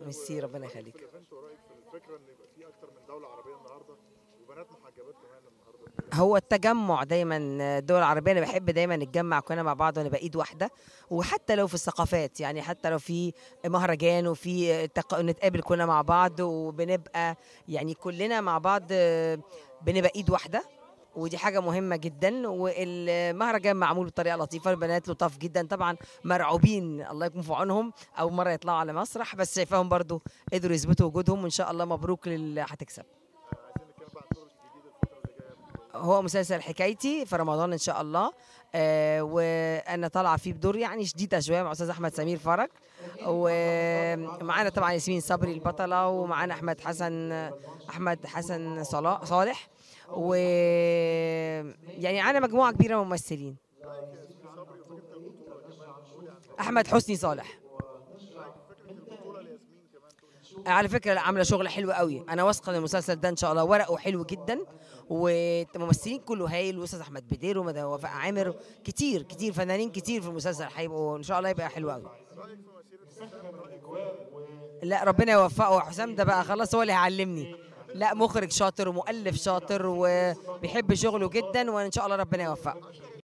ميرسي ربنا يخليك اختلفت قريب في الفكره ان يبقى في اكتر من دوله عربيه النهارده وبنات محجبات كمان النهارده هو التجمع دايما الدول العربيه انا بحب دايما نتجمع كلنا مع بعض ونبقى ايد واحده وحتى لو في الثقافات يعني حتى لو في مهرجان وفي تق... نتقابل كلنا مع بعض وبنبقى يعني كلنا مع بعض آه، بنبقى ايد واحده ودي حاجة مهمة جدا والمهرجان معمول بطريقة لطيفة البنات لطاف جدا طبعا مرعوبين الله يكون في عونهم أول مرة يطلعوا على مسرح بس شايفاهم برضو قدروا يثبتوا وجودهم وإن شاء الله مبروك للي هتكسب عايزين نتكلم بقى عن شغل جديد الفتره اللي جايه هو مسلسل حكايتي في رمضان ان شاء الله آه وانا طالعه فيه بدور يعني شديده شويه مع استاذ احمد سمير فرج ومعانا طبعا ياسمين صبري البطله ومعانا احمد حسن احمد حسن صلا- صالح و يعني معانا مجموعه كبيره من الممثلين احمد حسني صالح على فكره لا، عامله شغل حلو قوي انا واثقه ان المسلسل ده ان شاء الله ورقه حلو جدا والممثلين كله هايل واستاذ احمد بدير ومدى وفاء عامر كتير كتير فنانين كتير في المسلسل هيبقوا ان شاء الله يبقى حلو قوي لا ربنا يوفقه حسام ده بقى خلاص هو اللي هيعلمني لا مخرج شاطر ومؤلف شاطر وبيحب شغله جدا وان شاء الله ربنا يوفقه